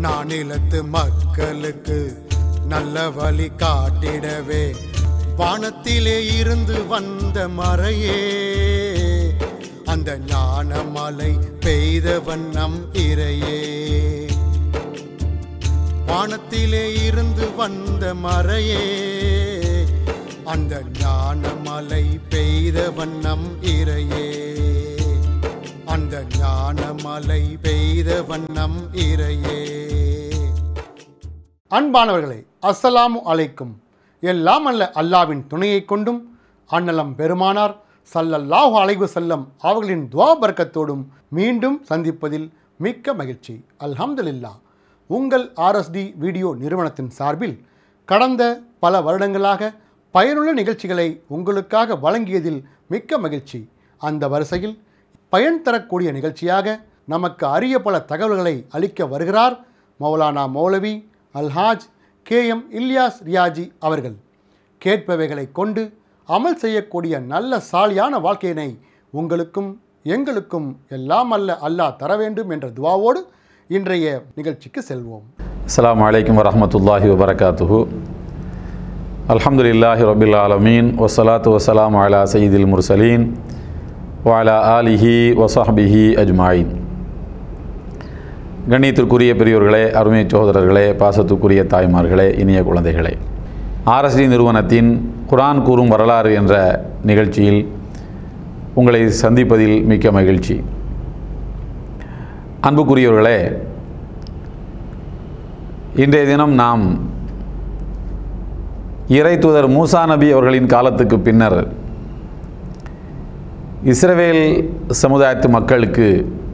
நானிலத்து மக்களுக்கு நல்ல வழி காட்டிடவே வானத்திலே இருந்து வந்த மறையே அந்த ஞான மலை பெய்த வண்ணம் இறையே வானத்திலே இருந்து வந்த மறையே அந்த ஞான மலை பெய்த வண்ணம் இறையே அந்த ஞான மலை பெய்த வண்ணம் இறையே அன்பானவர்களே அஸ்ஸலாமு அலைக்கும் எல்லாம் அல்ல அல்லாவின் துணையைக் கொண்டும் அன்னலம் பெருமானார் சல்லல்லாஹு அலைவு செல்லம் அவர்களின் துவா பர்க்கத்தோடும் மீண்டும் சந்திப்பதில் மிக்க மகிழ்ச்சி அல்ஹம்துலில்லாஹ் உங்கள் ஆர்எஸ்டி வீடியோ நிறுவனத்தின் சார்பில் கடந்த பல வருடங்களாக பயனுள்ள நிகழ்ச்சிகளை உங்களுக்காக வழங்கியதில் மிக்க மகிழ்ச்சி அந்த வரிசையில் பயன் தரக்கூடிய நிகழ்ச்சியாக நமக்கு அரிய பல தகவல்களை அளிக்க வருகிறார் மௌலானா மௌலவி அல்ஹாஜ் கே எம் இல்யாஸ் ரியாஜி அவர்கள் கேட்பவைகளை கொண்டு அமல் செய்யக்கூடிய நல்ல சாலியான வாழ்க்கையினை உங்களுக்கும் எங்களுக்கும் எல்லாம் அல்ல அல்லாஹ் தர வேண்டும் என்ற துவாவோடு இன்றைய நிகழ்ச்சிக்கு செல்வோம் அஸ்ஸலாமு அலைக்கும் வரஹ்மத்துல்லாஹி வபரகாத்துஹு அல்ஹம்துலில்லாஹி ரபில் ஆலமீன் வஸ்ஸலாத்து வஸ்ஸலாமு அலா சய்யிதில் முர்சலீன் வஅலா ஆலிஹி வஸஹ்பிஹி அஜ்மாயின் கண்ணியத்திற்குரிய பெரியோர்களே அருமை சகோதரர்களே பாசத்துக்குரிய தாய்மார்களே இனிய குழந்தைகளே ஆர்எஸ்டி நிறுவனத்தின் குரான் கூறும் வரலாறு என்ற நிகழ்ச்சியில் உங்களை சந்திப்பதில் மிக்க மகிழ்ச்சி அன்புக்குரியவர்களே இன்றைய தினம் நாம் இறை தூதர் மூசா நபி அவர்களின் காலத்துக்கு பின்னர் இஸ்ரவேல் சமுதாயத்து மக்களுக்கு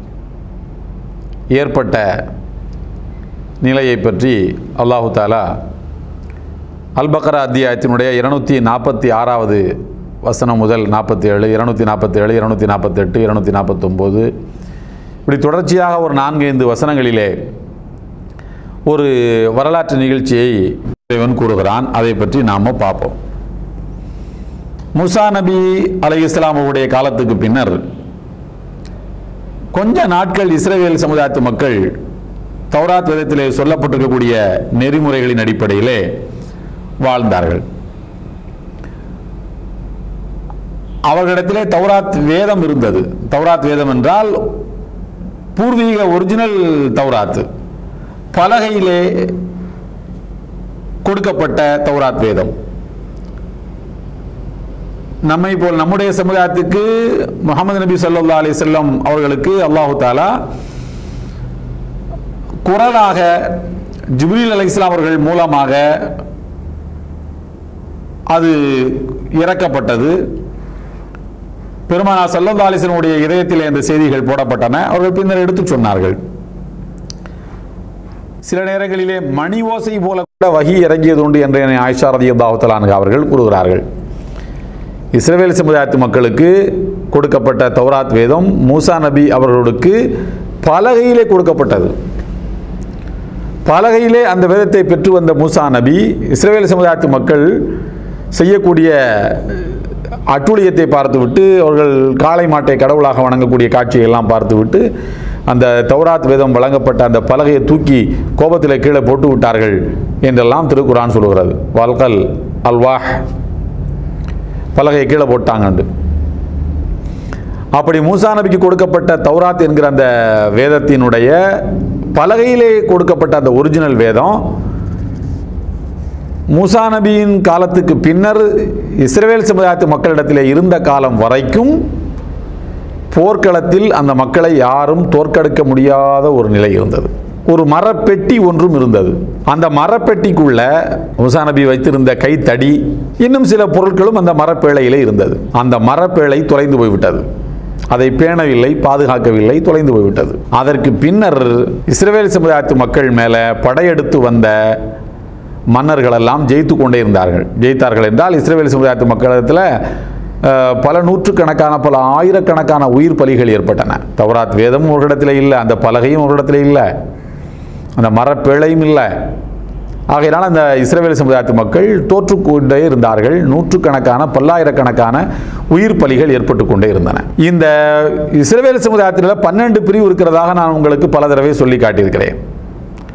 ஏற்பட்ட நிலையை பற்றி அல்லாஹு தாலா அல்பக்கரா அத்தியாயத்தினுடைய இருநூற்றி நாற்பத்தி ஆறாவது வசனம் முதல் நாற்பத்தி ஏழு இருநூற்றி நாற்பத்தேழு இருநூற்றி நாற்பத்தெட்டு இருநூற்றி நாற்பத்தொம்போது இப்படி தொடர்ச்சியாக ஒரு நான்கு ஐந்து வசனங்களிலே ஒரு வரலாற்று நிகழ்ச்சியை இறைவன் கூறுகிறான் அதை பற்றி நாம் பார்ப்போம் முசா நபி அலை இஸ்லாமுடைய காலத்துக்கு பின்னர் கொஞ்ச நாட்கள் இஸ்ரேல் சமுதாயத்து மக்கள் தௌராத் வேதத்திலே சொல்லப்பட்டிருக்கக்கூடிய நெறிமுறைகளின் அடிப்படையிலே வாழ்ந்தார்கள் அவர்களிடத்திலே தௌராத் வேதம் இருந்தது தௌராத் வேதம் என்றால் பூர்வீக ஒரிஜினல் தௌராத்து பலகையிலே கொடுக்கப்பட்ட தௌராத் வேதம் நம்மை போல் நம்முடைய சமுதாயத்துக்கு முகமது நபி சல்லா அலி செல்லம் அவர்களுக்கு அல்லாஹு தாலா குரலாக ஜிப்ரீல் அலி இஸ்லாம் அவர்கள் மூலமாக அது இறக்கப்பட்டது பெருமானா சல்லல்லா அலிசனுடைய இதயத்தில் இந்த செய்திகள் போடப்பட்டன அவர்கள் பின்னர் எடுத்துச் சொன்னார்கள் சில நேரங்களிலே மணி ஓசை போல கூட வகி இறங்கியது உண்டு என்று ஆயிஷா ரதி அல்லாஹலான் அவர்கள் கூறுகிறார்கள் இஸ்ரேல் சமுதாயத்து மக்களுக்கு கொடுக்கப்பட்ட தௌராத் வேதம் மூசா நபி அவர்களுக்கு பலகையிலே கொடுக்கப்பட்டது பலகையிலே அந்த வேதத்தை பெற்று வந்த மூசா நபி இஸ்ரேல் சமுதாயத்து மக்கள் செய்யக்கூடிய அட்டுழியத்தை பார்த்துவிட்டு அவர்கள் காளை மாட்டை கடவுளாக வணங்கக்கூடிய காட்சியை எல்லாம் பார்த்துவிட்டு அந்த தௌராத் வேதம் வழங்கப்பட்ட அந்த பலகையை தூக்கி கோபத்தில் கீழே போட்டு விட்டார்கள் என்றெல்லாம் திருக்குரான் சொல்கிறது வல்கல் அல்வாஹ் பலகையை கீழே போட்டாங்கண்டு அப்படி மூசா நபிக்கு கொடுக்கப்பட்ட தௌராத் என்கிற அந்த வேதத்தினுடைய பலகையிலே கொடுக்கப்பட்ட அந்த ஒரிஜினல் வேதம் மூசா நபியின் காலத்துக்கு பின்னர் இஸ்ரேல் சமுதாயத்து மக்களிடத்தில் இருந்த காலம் வரைக்கும் போர்க்களத்தில் அந்த மக்களை யாரும் தோற்கடிக்க முடியாத ஒரு நிலை இருந்தது ஒரு மரப்பெட்டி ஒன்றும் இருந்தது அந்த மரப்பெட்டிக்குள்ள முசா நபி வைத்திருந்த கைத்தடி இன்னும் சில பொருட்களும் அந்த மரப்பேழையிலே இருந்தது அந்த மரப்பேழை தொலைந்து போய்விட்டது அதை பேணவில்லை பாதுகாக்கவில்லை தொலைந்து போய்விட்டது அதற்கு பின்னர் இஸ்ரேல் சமுதாயத்து மக்கள் மேலே படையெடுத்து வந்த மன்னர்கள் எல்லாம் ஜெயித்து கொண்டே இருந்தார்கள் ஜெயித்தார்கள் என்றால் இஸ்ரேல் சமுதாயத்து மக்களிடத்தில் பல நூற்றுக்கணக்கான பல ஆயிரக்கணக்கான உயிர் பலிகள் ஏற்பட்டன தவராத் வேதமும் ஒரு இடத்துல இல்லை அந்த பலகையும் ஒரு இடத்துல இல்லை அந்த மரப்பேழையும் இல்லை ஆகையினால் அந்த இஸ்ரேல் சமுதாயத்து மக்கள் தோற்றுக்கொண்டே இருந்தார்கள் நூற்றுக்கணக்கான பல்லாயிரக்கணக்கான உயிர் பலிகள் ஏற்பட்டு கொண்டே இருந்தன இந்த இஸ்ரேல் சமுதாயத்தில் பன்னெண்டு பிரிவு இருக்கிறதாக நான் உங்களுக்கு பல தடவை சொல்லி காட்டியிருக்கிறேன்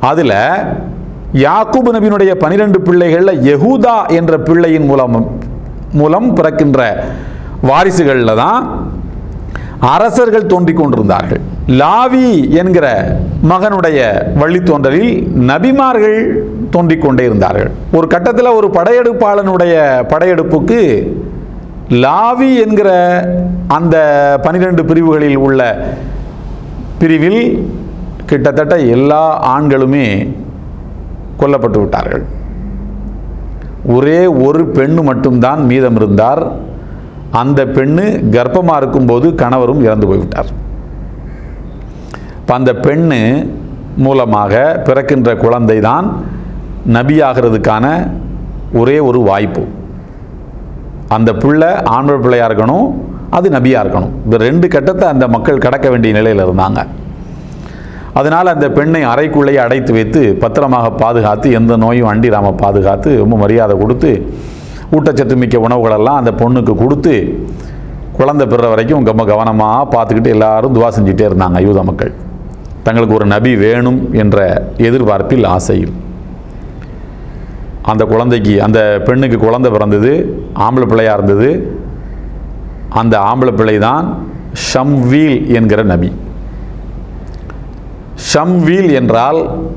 அதில் யாக்கூப் நபியினுடைய பனிரெண்டு பிள்ளைகளில் யெகூதா என்ற பிள்ளையின் மூலம் மூலம் பிறக்கின்ற வாரிசுகளில் தான் அரசர்கள் தோன்றிக் கொண்டிருந்தார்கள் லாவி என்கிற மகனுடைய வழித்தோன்றலில் நபிமார்கள் தோன்றிக் கொண்டே இருந்தார்கள் ஒரு கட்டத்தில் ஒரு படையெடுப்பாளனுடைய படையெடுப்புக்கு லாவி என்கிற அந்த பனிரெண்டு பிரிவுகளில் உள்ள பிரிவில் கிட்டத்தட்ட எல்லா ஆண்களுமே கொல்லப்பட்டு விட்டார்கள் ஒரே ஒரு பெண்ணு மட்டும்தான் மீதம் இருந்தார் அந்த பெண்ணு கர்ப்பமாக இருக்கும்போது கணவரும் இறந்து போய்விட்டார் இப்போ அந்த பெண்ணு மூலமாக பிறக்கின்ற குழந்தை தான் நபியாகிறதுக்கான ஒரே ஒரு வாய்ப்பு அந்த பிள்ளை ஆண்கள் பிள்ளையாக இருக்கணும் அது நபியாக இருக்கணும் இந்த ரெண்டு கட்டத்தை அந்த மக்கள் கடக்க வேண்டிய நிலையில் இருந்தாங்க அதனால் அந்த பெண்ணை அறைக்குள்ளேயே அடைத்து வைத்து பத்திரமாக பாதுகாத்து எந்த நோயும் அண்டிராமல் பாதுகாத்து ரொம்ப மரியாதை கொடுத்து ஊட்டச்சத்து மிக்க உணவுகளெல்லாம் அந்த பொண்ணுக்கு கொடுத்து குழந்தை பிறற வரைக்கும் ரொம்ப கவனமாக பார்த்துக்கிட்டு எல்லாரும் துவா செஞ்சுட்டே இருந்தாங்க யூத மக்கள் தங்களுக்கு ஒரு நபி வேணும் என்ற எதிர்பார்ப்பில் ஆசையில் அந்த குழந்தைக்கு அந்த பெண்ணுக்கு குழந்தை பிறந்தது ஆம்பளை பிள்ளையாக இருந்தது அந்த ஆம்பளை பிள்ளை தான் ஷம்வீல் என்கிற நபி ஷம்வீல் என்றால்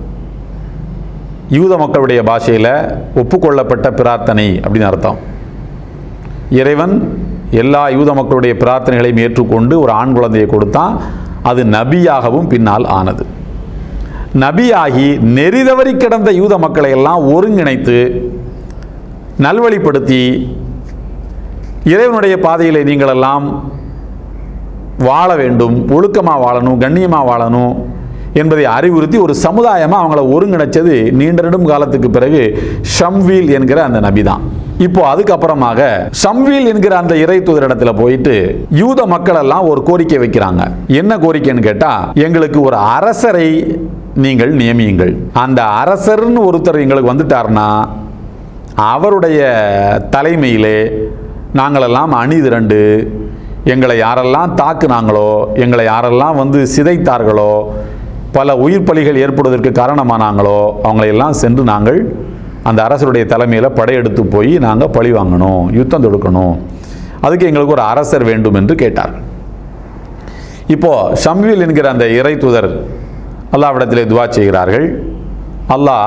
யூத மக்களுடைய பாஷையில் ஒப்புக்கொள்ளப்பட்ட பிரார்த்தனை அப்படின்னு அர்த்தம் இறைவன் எல்லா யூத மக்களுடைய பிரார்த்தனைகளையும் ஏற்றுக்கொண்டு ஒரு ஆண் குழந்தையை கொடுத்தான் அது நபியாகவும் பின்னால் ஆனது நபியாகி நெறிதவறி கிடந்த யூத மக்களை எல்லாம் ஒருங்கிணைத்து நல்வழிப்படுத்தி இறைவனுடைய பாதையிலே நீங்களெல்லாம் வாழ வேண்டும் ஒழுக்கமாக வாழணும் கண்ணியமாக வாழணும் என்பதை அறிவுறுத்தி ஒரு சமுதாயமாக அவங்கள ஒருங்கிணைச்சது நீண்ட நெடும் காலத்துக்கு பிறகு ஷம்வீல் என்கிற அந்த நபி தான் இப்போ அதுக்கப்புறமாக ஷம்வீல் என்கிற அந்த இறை தூதரிடத்துல போயிட்டு யூத மக்கள் எல்லாம் ஒரு கோரிக்கை வைக்கிறாங்க என்ன கோரிக்கைன்னு கேட்டா எங்களுக்கு ஒரு அரசரை நீங்கள் நியமியுங்கள் அந்த அரசர்னு ஒருத்தர் எங்களுக்கு வந்துட்டார்னா அவருடைய தலைமையிலே நாங்களெல்லாம் அணி திரண்டு எங்களை யாரெல்லாம் தாக்குனாங்களோ எங்களை யாரெல்லாம் வந்து சிதைத்தார்களோ பல உயிர் பலிகள் ஏற்படுவதற்கு காரணமானாங்களோ அவங்களையெல்லாம் சென்று நாங்கள் அந்த அரசருடைய தலைமையில் படையெடுத்து போய் நாங்கள் பழி வாங்கணும் யுத்தம் தொடுக்கணும் அதுக்கு எங்களுக்கு ஒரு அரசர் வேண்டும் என்று கேட்டார் இப்போ ஷம்வீல் என்கிற அந்த இறை தூதர் அல்லாவிடத்திலே துவா செய்கிறார்கள் அல்லாஹ்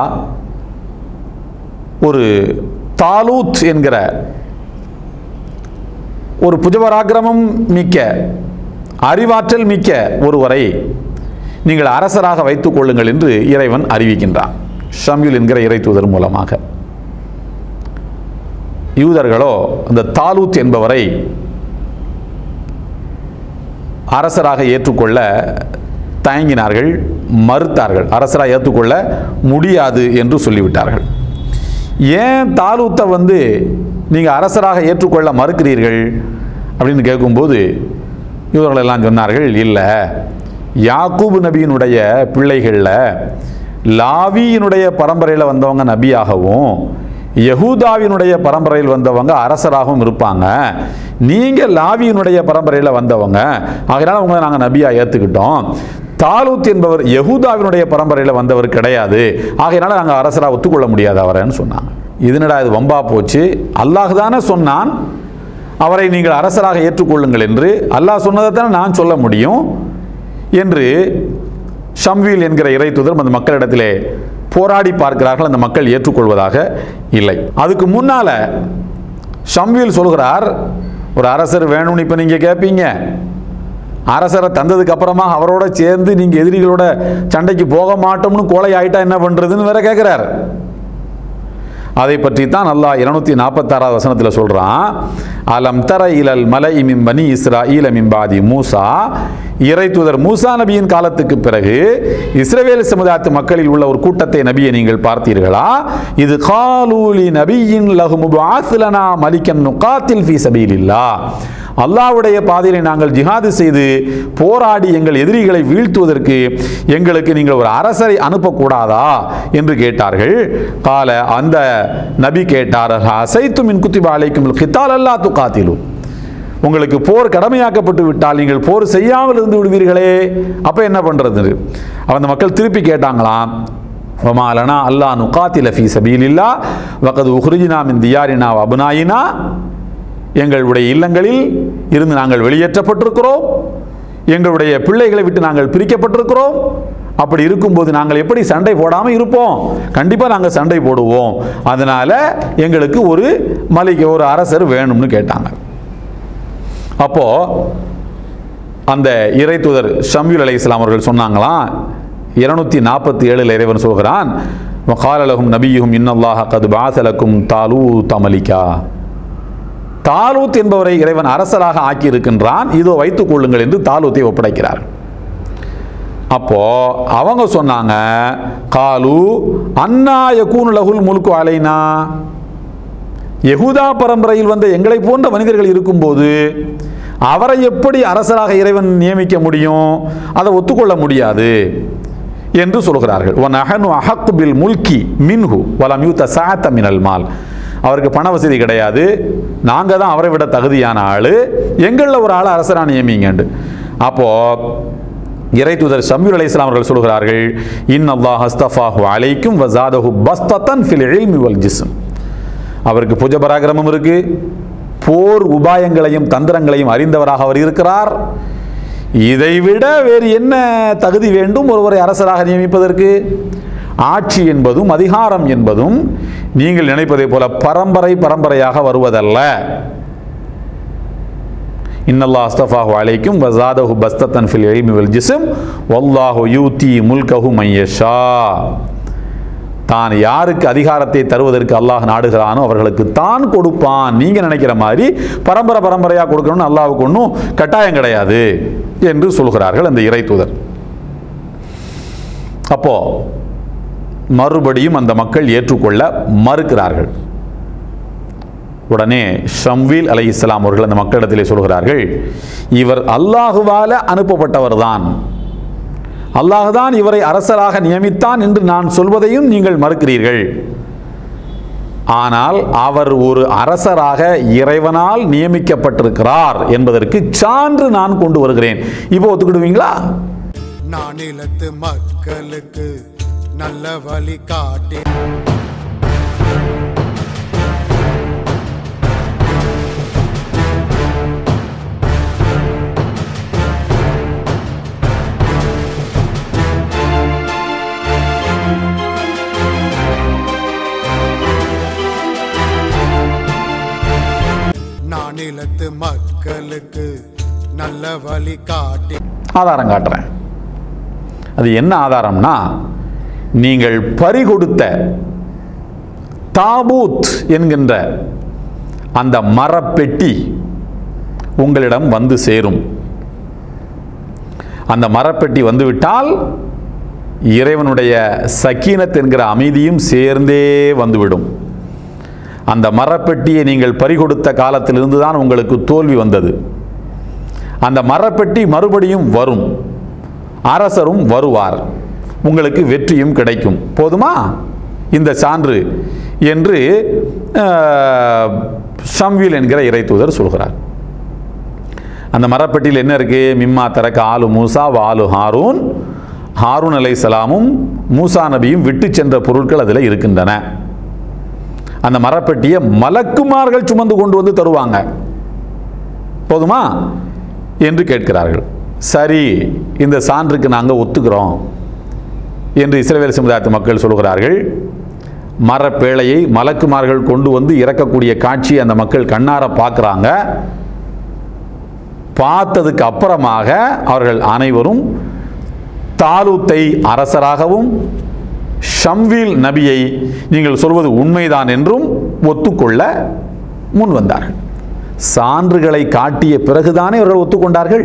ஒரு தாலூத் என்கிற ஒரு புஜபராக்கிரமம் மிக்க அறிவாற்றல் மிக்க ஒருவரை நீங்கள் அரசராக வைத்துக் கொள்ளுங்கள் என்று இறைவன் அறிவிக்கின்றான் ஷம்யுல் என்கிற இறை தூதர் மூலமாக யூதர்களோ அந்த தாலூத் என்பவரை அரசராக ஏற்றுக்கொள்ள தயங்கினார்கள் மறுத்தார்கள் அரசராக ஏற்றுக்கொள்ள முடியாது என்று சொல்லிவிட்டார்கள் ஏன் தாலூத்தை வந்து நீங்கள் அரசராக ஏற்றுக்கொள்ள மறுக்கிறீர்கள் அப்படின்னு கேட்கும்போது இவர்கள் எல்லாம் சொன்னார்கள் இல்லை யாக்கூபு நபியினுடைய பிள்ளைகளில் லாவியினுடைய பரம்பரையில் வந்தவங்க நபியாகவும் யகூதாவினுடைய பரம்பரையில் வந்தவங்க அரசராகவும் இருப்பாங்க நீங்கள் லாவியினுடைய பரம்பரையில் வந்தவங்க ஆகையினால உங்களை நாங்கள் நபியாக ஏற்றுக்கிட்டோம் தாலூத் என்பவர் யகூதாவினுடைய பரம்பரையில் வந்தவர் கிடையாது ஆகையினால நாங்கள் அரசராக ஒத்துக்கொள்ள முடியாது அவரைன்னு சொன்னாங்க இதனடா இது வம்பா போச்சு அல்லாஹ் தானே சொன்னான் அவரை நீங்கள் அரசராக ஏற்றுக்கொள்ளுங்கள் என்று அல்லாஹ் சொன்னதைத்தானே நான் சொல்ல முடியும் என்று ஷம்வீல் என்கிற இறை தூதர் அந்த மக்களிடத்திலே போராடி பார்க்கிறார்கள் அந்த மக்கள் ஏற்றுக்கொள்வதாக இல்லை அதுக்கு முன்னால ஷம்வீல் சொல்கிறார் ஒரு அரசர் வேணும்னு இப்போ நீங்கள் கேட்பீங்க அரசரை தந்ததுக்கு அப்புறமா அவரோட சேர்ந்து நீங்கள் எதிரிகளோட சண்டைக்கு போக மாட்டோம்னு கோலை ஆயிட்டா என்ன பண்ணுறதுன்னு வேற கேட்குறார் அதை பற்றி தான் அல்லாஹ் இருநூத்தி நாற்பத்தாறாவது வசனத்தில் சொல்கிறான் அலம் தர இலல் மலை இமிம் பனி இஸ்ரா ஈல மிம்பாதி மூசா இறை தூதர் மூசா நபியின் காலத்துக்கு பிறகு இஸ்ரவேல் சமுதாயத்து மக்களில் உள்ள ஒரு கூட்டத்தை நபியை நீங்கள் பார்த்தீர்களா இது காலூலி நபியின் லகு முபாசிலனா மலிக்கன் நுகாத்தில் ஃபி சபீலில்லா அல்லாஹ்வுடைய பாதையிலே நாங்கள் ஜிஹாது செய்து போராடி எங்கள் எதிரிகளை வீழ்த்துவதற்கு எங்களுக்கு நீங்கள் ஒரு அரசரை அனுப்பக்கூடாதா என்று கேட்டார்கள் கால அந்த நபி கேட்டார் அசைத்து மின் குத்திபா அலைக்கும் கித்தால் அல்லா துக்காத்திலும் உங்களுக்கு போர் கடமையாக்கப்பட்டு விட்டால் நீங்கள் போர் செய்யாமல் இருந்து விடுவீர்களே அப்போ என்ன பண்ணுறது அப்ப அந்த மக்கள் திருப்பி கேட்டாங்களாம் وما لنا ألا نقاتل في سبيل الله وقد أخرجنا من ديارنا وأبنائنا எங்களுடைய இல்லங்களில் இருந்து நாங்கள் வெளியேற்றப்பட்டிருக்கிறோம் எங்களுடைய பிள்ளைகளை விட்டு நாங்கள் பிரிக்கப்பட்டிருக்கிறோம் அப்படி இருக்கும்போது நாங்கள் எப்படி சண்டை போடாமல் இருப்போம் கண்டிப்பாக நாங்கள் சண்டை போடுவோம் அதனால எங்களுக்கு ஒரு மலிக ஒரு அரசர் வேணும்னு கேட்டாங்க அப்போ அந்த இறை தூதர் ஷம்யூல் அலை இஸ்லாம் அவர்கள் சொன்னாங்களாம் இருநூத்தி நாற்பத்தி ஏழில் இறைவன் சொல்கிறான் காலலகும் நபியும் இன்னல்லாஹ கது பாசலக்கும் தாலூ தமலிகா தாலூத் என்பவரை இறைவன் அரசராக ஆக்கியிருக்கின்றான் இதோ வைத்துக் கொள்ளுங்கள் என்று தாலூத்தை ஒப்படைக்கிறார் அப்போ அவங்க சொன்னாங்க காலு அன்னா யகூனு லகுல் முல்கு அலைனா யகுதா பரம்பரையில் வந்த எங்களை போன்ற மனிதர்கள் இருக்கும்போது அவரை எப்படி அரசராக இறைவன் நியமிக்க முடியும் அதை ஒத்துக்கொள்ள முடியாது என்று சொல்கிறார்கள் ஒன் அஹனு அஹக்கு பில் முல்கி மின்ஹு வலம் யூத்த சாத்த மினல் மால் அவருக்கு பண வசதி கிடையாது நாங்கள் தான் அவரை விட தகுதியான ஆள் எங்களில் ஒரு ஆள் அரசராக நியமிங்கண்டு அப்போ இறை தூதர் ஷம்யூல் அலை அவர்கள் சொல்கிறார்கள் இன் அல்லாஹ் ஹஸ்தஃபாஹு அலைக்கும் வசாதஹு பஸ்தத்தன் ஃபில் இல்மி வல் ஜிஸ்ம் அவருக்கு புஜ பராக்கிரமம் இருக்கு போர் உபாயங்களையும் தந்திரங்களையும் அறிந்தவராக அவர் இருக்கிறார் இதைவிட வேறு என்ன தகுதி வேண்டும் ஒருவரை அரசராக நியமிப்பதற்கு ஆட்சி என்பதும் அதிகாரம் என்பதும் நீங்கள் நினைப்பதைப் போல பரம்பரை பரம்பரையாக வருவதல்ல இன்னல்லா அஸ்தஃபாஹு அலைக்கும் வசாதஹு பஸ்தத்தன் ஃபில் இல்மி வல் ஜிஸ்ம் வல்லாஹு யூதி முல்கஹு மையஷா தான் யாருக்கு அதிகாரத்தை தருவதற்கு அல்லாஹ் நாடுகிறானோ அவர்களுக்கு தான் கொடுப்பான் நீங்க நினைக்கிற மாதிரி பரம்பரை பரம்பரையா கொடுக்கணும்னு அல்லாஹ்வுக்கு ஒன்றும் கட்டாயம் கிடையாது என்று சொல்கிறார்கள் அந்த இறை தூதர் அப்போ மறுபடியும் அந்த மக்கள் ஏற்றுக்கொள்ள மறுக்கிறார்கள் உடனே ஷம்வீல் அலை இஸ்லாம் அவர்கள் அந்த மக்களிடத்திலே சொல்கிறார்கள் இவர் அல்லாஹுவால அனுப்பப்பட்டவர் தான் அல்லாஹ் தான் இவரை அரசராக நியமித்தான் என்று நான் சொல்வதையும் நீங்கள் மறுக்கிறீர்கள் ஆனால் அவர் ஒரு அரசராக இறைவனால் நியமிக்கப்பட்டிருக்கிறார் என்பதற்கு சான்று நான் கொண்டு வருகிறேன் இப்போ ஒத்துக்கிடுவீங்களா நானிலத்து மக்களுக்கு நல்ல வழி காட்டி நானிலத்து மக்களுக்கு நல்ல வழி காட்டி ஆதாரம் காட்டுறேன் அது என்ன ஆதாரம்னா நீங்கள் பறிகொடுத்த தாபூத் என்கின்ற அந்த மரப்பெட்டி உங்களிடம் வந்து சேரும் அந்த மரப்பெட்டி வந்துவிட்டால் இறைவனுடைய சக்கீனத் என்கிற அமைதியும் சேர்ந்தே வந்துவிடும் அந்த மரப்பெட்டியை நீங்கள் பறிகொடுத்த காலத்திலிருந்து தான் உங்களுக்கு தோல்வி வந்தது அந்த மரப்பெட்டி மறுபடியும் வரும் அரசரும் வருவார் உங்களுக்கு வெற்றியும் கிடைக்கும் போதுமா இந்த சான்று என்று அஹ், ஷம்வீல் என்கிற இறை தூதர் சொல்கிறார் அந்த மரப்பெட்டியில் என்ன இருக்கு மிம்மா தரக்க ஆலு மூசா வாலு ஹாரூன் ஹாரூன் அலை சலாமும் மூசா நபியும் விட்டு சென்ற பொருட்கள் அதில் இருக்கின்றன அந்த மரப்பெட்டியை மலக்குமார்கள் சுமந்து கொண்டு வந்து தருவாங்க போதுமா என்று கேட்கிறார்கள் சரி இந்த சான்றுக்கு நாங்கள் ஒத்துக்கிறோம் என்று இஸ்ரவேல் சமுதாயத்து மக்கள் சொல்கிறார்கள் மரப்பேழையை மலக்குமார்கள் கொண்டு வந்து இறக்கக்கூடிய காட்சி அந்த மக்கள் கண்ணார பார்க்குறாங்க பார்த்ததுக்கு அப்புறமாக அவர்கள் அனைவரும் தாலூத்தை அரசராகவும் ஷம்வீல் நபியை நீங்கள் சொல்வது உண்மைதான் என்றும் ஒத்துக்கொள்ள முன் வந்தார்கள் சான்றுகளை காட்டிய பிறகுதானே அவர்கள் ஒத்துக்கொண்டார்கள்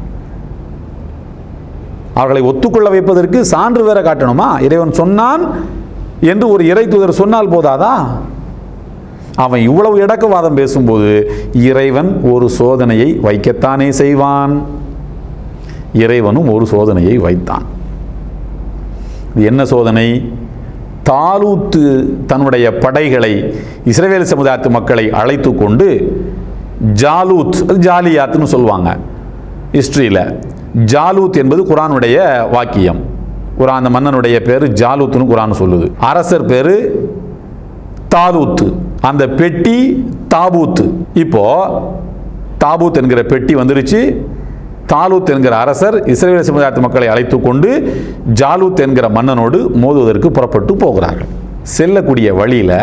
அவர்களை ஒத்துக்கொள்ள வைப்பதற்கு சான்று வேற காட்டணுமா இறைவன் சொன்னான் என்று ஒரு இறை தூதர் சொன்னால் போதாதா அவன் இவ்வளவு இடக்கவாதம் பேசும்போது இறைவன் ஒரு சோதனையை வைக்கத்தானே செய்வான் இறைவனும் ஒரு சோதனையை வைத்தான் இது என்ன சோதனை தாலூத்து தன்னுடைய படைகளை இஸ்ரவேல் சமுதாயத்து மக்களை அழைத்து கொண்டு ஜாலூத் அது ஜாலியாத்துன்னு சொல்லுவாங்க ஹிஸ்ட்ரியில் ஜாலூத் என்பது குரானுடைய வாக்கியம் குரான் அந்த மன்னனுடைய பேரு ஜாலூத்துன்னு குரான் சொல்லுது அரசர் பேரு தாலூத்து அந்த பெட்டி தாபூத்து இப்போ தாபூத் என்கிற பெட்டி வந்துருச்சு தாலூத் என்கிற அரசர் இஸ்ரேல் சமுதாயத்து மக்களை அழைத்து கொண்டு ஜாலூத் என்கிற மன்னனோடு மோதுவதற்கு புறப்பட்டு போகிறார்கள் செல்லக்கூடிய வழியில்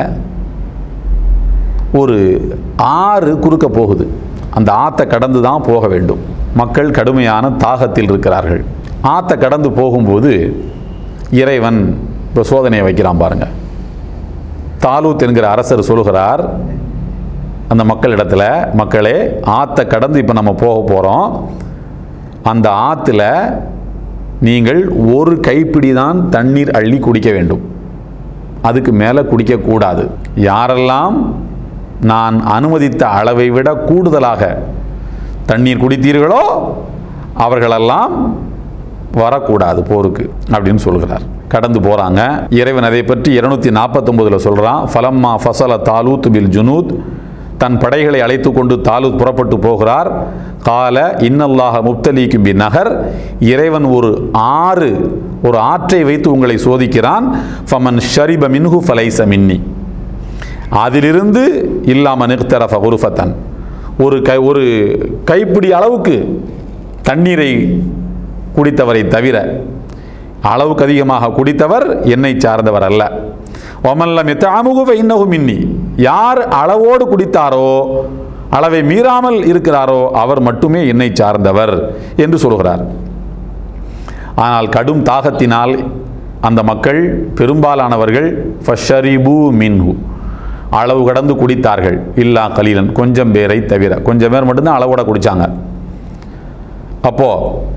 ஒரு ஆறு குறுக்க போகுது அந்த ஆத்தை கடந்து தான் போக வேண்டும் மக்கள் கடுமையான தாகத்தில் இருக்கிறார்கள் ஆத்தை கடந்து போகும்போது இறைவன் இப்போ சோதனையை வைக்கிறான் பாருங்க தாலூத் என்கிற அரசர் சொல்கிறார் அந்த மக்களிடத்துல மக்களே ஆத்தை கடந்து இப்போ நம்ம போக போகிறோம் அந்த ஆற்றுல நீங்கள் ஒரு கைப்பிடி தான் தண்ணீர் அள்ளி குடிக்க வேண்டும் அதுக்கு மேலே குடிக்கக்கூடாது யாரெல்லாம் நான் அனுமதித்த அளவை விட கூடுதலாக தண்ணீர் குடித்தீர்களோ அவர்களெல்லாம் வரக்கூடாது போருக்கு அப்படின்னு சொல்கிறார் கடந்து போகிறாங்க இறைவன் அதை பற்றி இருநூத்தி நாற்பத்தொம்போதில் சொல்கிறான் ஃபலம்மா ஃபசல தாலூத் பில் ஜுனூத் தன் படைகளை அழைத்து கொண்டு தாலூத் புறப்பட்டு போகிறார் கால இன்னல்லாஹ முப்தலீக்கும் பி நகர் இறைவன் ஒரு ஆறு ஒரு ஆற்றை வைத்து உங்களை சோதிக்கிறான் ஃபமன் ஷரிப மின்ஹு ஃபலைச மின்னி அதிலிருந்து இல்லாம நிறுத்தரஃப குருஃபத்தன் ஒரு கை ஒரு கைப்பிடி அளவுக்கு தண்ணீரை குடித்தவரை தவிர அளவுக்கு அதிகமாக குடித்தவர் என்னை சார்ந்தவர் அல்ல ஒமல்லம் எத்தாமுகுவ இன்னகு மின்னி யார் அளவோடு குடித்தாரோ அளவை மீறாமல் இருக்கிறாரோ அவர் மட்டுமே என்னை சார்ந்தவர் என்று சொல்கிறார் ஆனால் கடும் தாகத்தினால் அந்த மக்கள் பெரும்பாலானவர்கள் ஃபஷரிபு மின்ஹு அளவு கடந்து குடித்தார்கள் இல்லா கலீலன் கொஞ்சம் பேரை தவிர கொஞ்சம் பேர் மட்டும்தான் அளவோட குடித்தாங்க அப்போ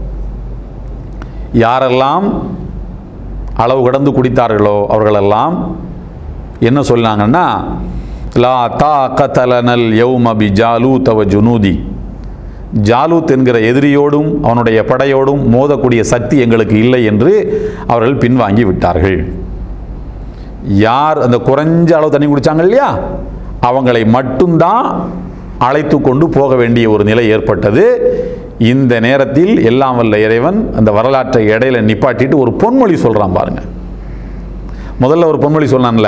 யாரெல்லாம் அளவு கடந்து குடித்தார்களோ அவர்களெல்லாம் என்ன சொன்னாங்கன்னா லா தா கதலனல் யௌம பி ஜாலூத் அவ ஜுனூதி ஜாலூத் என்கிற எதிரியோடும் அவனுடைய படையோடும் மோதக்கூடிய சக்தி எங்களுக்கு இல்லை என்று அவர்கள் பின்வாங்கி விட்டார்கள் யார் அந்த குறைஞ்ச அளவு தண்ணி குடித்தாங்க இல்லையா அவங்களை மட்டும்தான் அழைத்து கொண்டு போக வேண்டிய ஒரு நிலை ஏற்பட்டது இந்த நேரத்தில் எல்லாம் வல்ல இறைவன் அந்த வரலாற்றை இடையில நிப்பாட்டிட்டு ஒரு பொன்மொழி சொல்றான் பாருங்க முதல்ல ஒரு பொன்மொழி சொன்னான்ல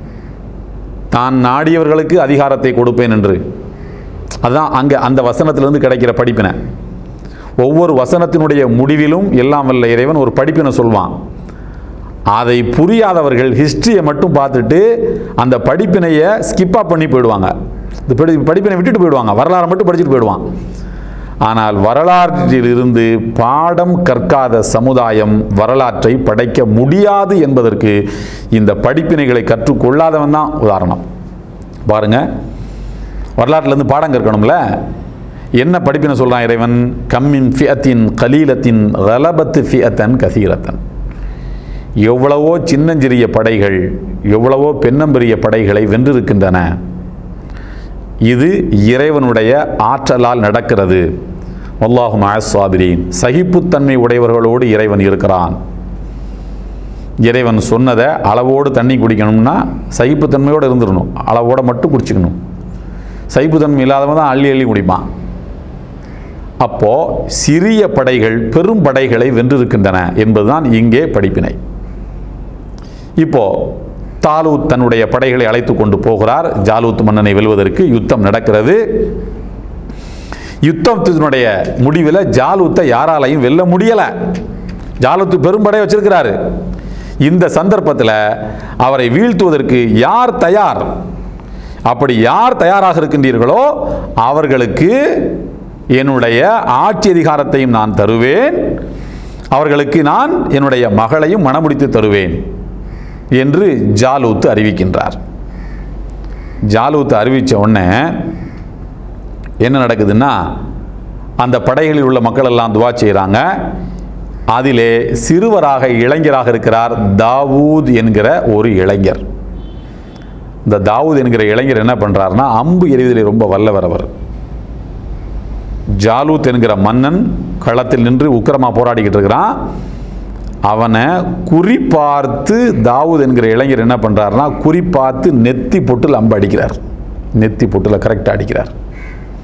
தான் நாடியவர்களுக்கு அதிகாரத்தை கொடுப்பேன் என்று அதான் அங்கே அந்த வசனத்திலிருந்து கிடைக்கிற படிப்பினை ஒவ்வொரு வசனத்தினுடைய முடிவிலும் எல்லாம் வல்ல இறைவன் ஒரு படிப்பினை சொல்வான் அதை புரியாதவர்கள் ஹிஸ்டரியை மட்டும் பார்த்துட்டு அந்த படிப்பினையை ஸ்கிப்பாக பண்ணி போயிடுவாங்க இந்த படி படிப்பினை விட்டுட்டு போயிடுவாங்க வரலாறை மட்டும் படிச்சுட்டு போயிடுவான் ஆனால் வரலாற்றிலிருந்து பாடம் கற்காத சமுதாயம் வரலாற்றை படைக்க முடியாது என்பதற்கு இந்த படிப்பினைகளை கற்றுக்கொள்ளாதவன் தான் உதாரணம் பாருங்க வரலாற்றிலேருந்து பாடம் கற்கணும்ல என்ன படிப்பினை சொல்றான் இறைவன் கம்மின் ஃபியத்தின் கலீலத்தின் ரலபத்து ஃபியத்தன் கசீரத்தன் எவ்வளவோ சின்னஞ்சிறிய படைகள் எவ்வளவோ பெண்ணம்பெரிய படைகளை வென்றிருக்கின்றன இது இறைவனுடைய ஆற்றலால் நடக்கிறது அல்லாஹு மஹசாபிரீன் சகிப்புத்தன்மை உடையவர்களோடு இறைவன் இருக்கிறான் இறைவன் சொன்னதை அளவோடு தண்ணி குடிக்கணும்னா சகிப்புத்தன்மையோடு இருந்துடணும் அளவோட மட்டும் குடிச்சுக்கணும் சகிப்புத்தன்மை இல்லாதவன் தான் அள்ளி அள்ளி குடிப்பான் அப்போ சிறிய படைகள் பெரும் படைகளை வென்றிருக்கின்றன என்பதுதான் இங்கே படிப்பினை இப்போ தாலூத் தன்னுடைய படைகளை அழைத்து கொண்டு போகிறார் ஜாலூத் மன்னனை வெல்வதற்கு யுத்தம் நடக்கிறது யுத்தத்தினுடைய முடிவில் ஜாலூத்தை யாராலையும் வெல்ல முடியல ஜாலூத்து பெரும்படை வச்சிருக்கிறாரு இந்த சந்தர்ப்பத்தில் அவரை வீழ்த்துவதற்கு யார் தயார் அப்படி யார் தயாராக இருக்கின்றீர்களோ அவர்களுக்கு என்னுடைய ஆட்சி அதிகாரத்தையும் நான் தருவேன் அவர்களுக்கு நான் என்னுடைய மகளையும் மணமுடித்து தருவேன் என்று ஜாலூத்து அறிவிக்கின்றார் ஜாலூத்து அறிவித்த உடனே என்ன நடக்குதுன்னா அந்த படைகளில் உள்ள மக்கள் எல்லாம் துவா செய்கிறாங்க அதிலே சிறுவராக இளைஞராக இருக்கிறார் தாவூத் என்கிற ஒரு இளைஞர் இந்த தாவூத் என்கிற இளைஞர் என்ன பண்ணுறாருன்னா அம்பு எறிவதில் ரொம்ப வல்லவர் அவர் ஜாலூத் என்கிற மன்னன் களத்தில் நின்று உக்கிரமா போராடிக்கிட்டு இருக்கிறான் அவனை குறிப்பார்த்து தாவூத் என்கிற இளைஞர் என்ன பண்ணுறாருன்னா குறிப்பார்த்து நெத்தி பொட்டில் அம்பு அடிக்கிறார் நெத்தி பொட்டில் கரெக்டாக அடிக்கிறார்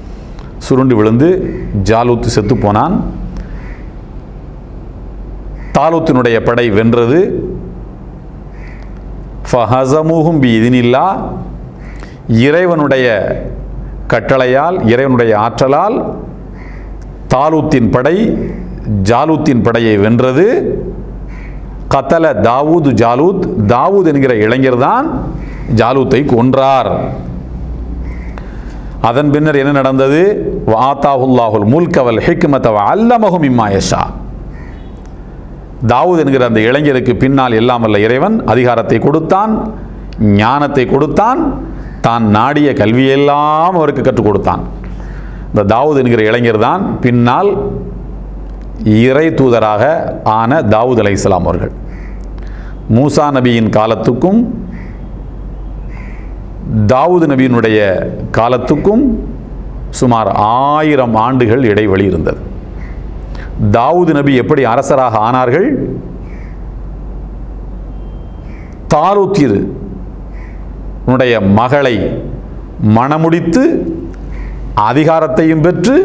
சுருண்டு விழுந்து ஜாலூத்து செத்து போனான் தாலூத்தினுடைய படை வென்றது ஃபஹசமுகும் பி இதினில்லா இறைவனுடைய கட்டளையால் இறைவனுடைய ஆற்றலால் தாலூத்தின் படை ஜாலூத்தின் படையை வென்றது கத்தல தாவூது ஜாலூத் தாவூத் என்கிற இளைஞர் தான் ஜாலூத்தை கொன்றார் அதன் பின்னர் என்ன நடந்தது வாத்தாஹுல்லாஹுல் முல்கவல் ஹிக்மத்தவ அல்லமஹும் இம்மா யஷா தாவூத் என்கிற அந்த இளைஞருக்கு பின்னால் எல்லாம் வல்ல இறைவன் அதிகாரத்தை கொடுத்தான் ஞானத்தை கொடுத்தான் தான் நாடிய கல்வியெல்லாம் அவருக்கு கற்றுக் கொடுத்தான் இந்த தாவூத் என்கிற இளைஞர் தான் பின்னால் இறை தூதராக ஆன தாவூத் அலை இஸ்லாம் அவர்கள் மூசா நபியின் காலத்துக்கும் தாவூது நபியினுடைய காலத்துக்கும் சுமார் ஆயிரம் ஆண்டுகள் இடைவெளி இருந்தது தாவூது நபி எப்படி அரசராக ஆனார்கள் தாலூத்திரு உன்னுடைய மகளை மணமுடித்து அதிகாரத்தையும் பெற்று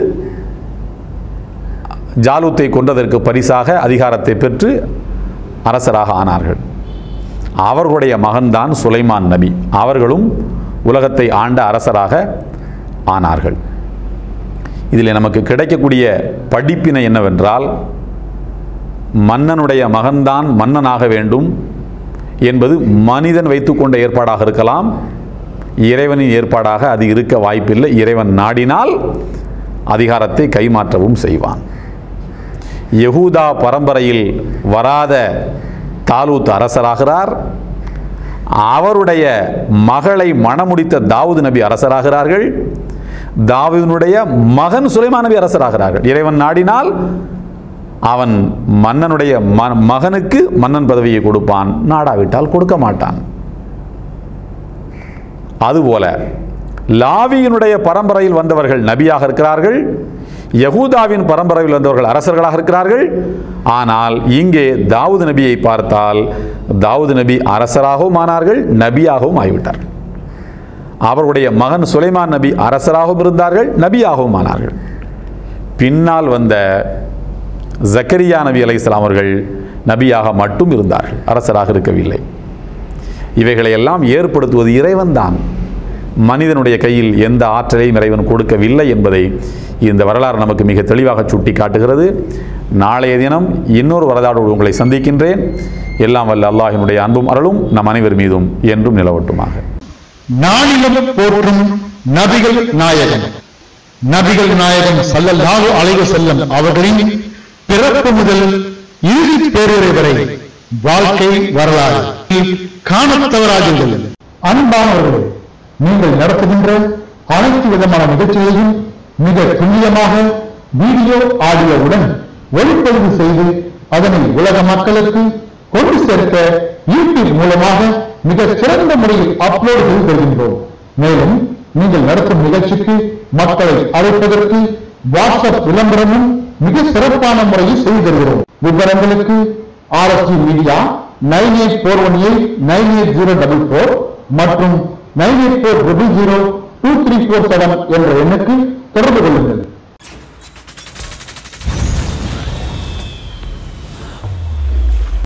ஜாலூத்தை கொண்டதற்கு பரிசாக அதிகாரத்தை பெற்று அரசராக ஆனார்கள் அவர்களுடைய மகன்தான் சுலைமான் நபி அவர்களும் உலகத்தை ஆண்ட அரசராக ஆனார்கள் இதில் நமக்கு கிடைக்கக்கூடிய படிப்பினை என்னவென்றால் மன்னனுடைய மகன்தான் மன்னனாக வேண்டும் என்பது மனிதன் வைத்துக்கொண்ட ஏற்பாடாக இருக்கலாம் இறைவனின் ஏற்பாடாக அது இருக்க வாய்ப்பில்லை இறைவன் நாடினால் அதிகாரத்தை கைமாற்றவும் செய்வான் யகூதா பரம்பரையில் வராத தாலூத் அரசராகிறார் அவருடைய மகளை மணமுடித்த தாவூது நபி அரசராகிறார்கள் தாவூதினுடைய மகன் சுலைமான் நபி அரசராகிறார்கள் இறைவன் நாடினால் அவன் மன்னனுடைய ம- மகனுக்கு மன்னன் பதவியை கொடுப்பான் நாடாவிட்டால் கொடுக்க மாட்டான் அதுபோல லாவியினுடைய பரம்பரையில் வந்தவர்கள் நபியாக இருக்கிறார்கள் யகூதாவின் பரம்பரையில் வந்தவர்கள் அரசர்களாக இருக்கிறார்கள் ஆனால் இங்கே தாவூது நபியை பார்த்தால் தாவூது நபி அரசராகவும் ஆனார்கள் நபியாகவும் ஆகிவிட்டார்கள் அவருடைய மகன் சுலைமான் நபி அரசராகவும் இருந்தார்கள் நபியாகவும் ஆனார்கள் பின்னால் வந்த ஜக்கரியா நபி அலைஹிஸ்ஸலாம் அவர்கள் நபியாக மட்டும் இருந்தார்கள் அரசராக இருக்கவில்லை இவைகளை எல்லாம் ஏற்படுத்துவது இறைவன்தான் மனிதனுடைய கையில் எந்த ஆற்றலையும் இறைவன் கொடுக்கவில்லை என்பதை இந்த வரலாறு நமக்கு மிக தெளிவாக சுட்டி காட்டுகிறது நாளைய தினம் இன்னொரு வரலாறோடு உங்களை சந்திக்கின்றேன் எல்லாம் வல்ல அல்லாஹினுடைய அன்பும் அருளும் நம் அனைவர் மீதும் என்றும் நிலவட்டுமாக நாளிலும் போற்றும் நபிகள் நாயகம் நபிகள் நாயகம் ஸல்லல்லாஹு அலைஹி செல்லம் அவர்களின் பிறப்பு முதல் இறுதி பேருரை வரை வாழ்க்கை வரலாறு காணத் தவறாதீர்கள் அன்பானவர்களே நீங்கள் நடத்துகின்ற அனைத்து விதமான நிகழ்ச்சிகளையும் மிக துல்லியமாக வீடியோ ஆடியோவுடன் ஒளிப்பதிவு செய்து அதனை உலக மக்களுக்கு கொண்டு சேர்க்க யூடியூப் மூலமாக மிக சிறந்த முறையில் அப்லோட் செய்து தருகின்றோம் மேலும் நீங்கள் நடத்தும் நிகழ்ச்சிக்கு மக்களை அழைப்பதற்கு வாட்ஸ்அப் விளம்பரமும் மிக சிறப்பான முறையில் செய்து தருகிறோம் விவரங்களுக்கு RST media nine eight four one eight nine eight zero double four மற்றும் nine eight four double zero two three four seven என்ற எண்ணுக்கு தொடர்பு கொள்ளுங்கள்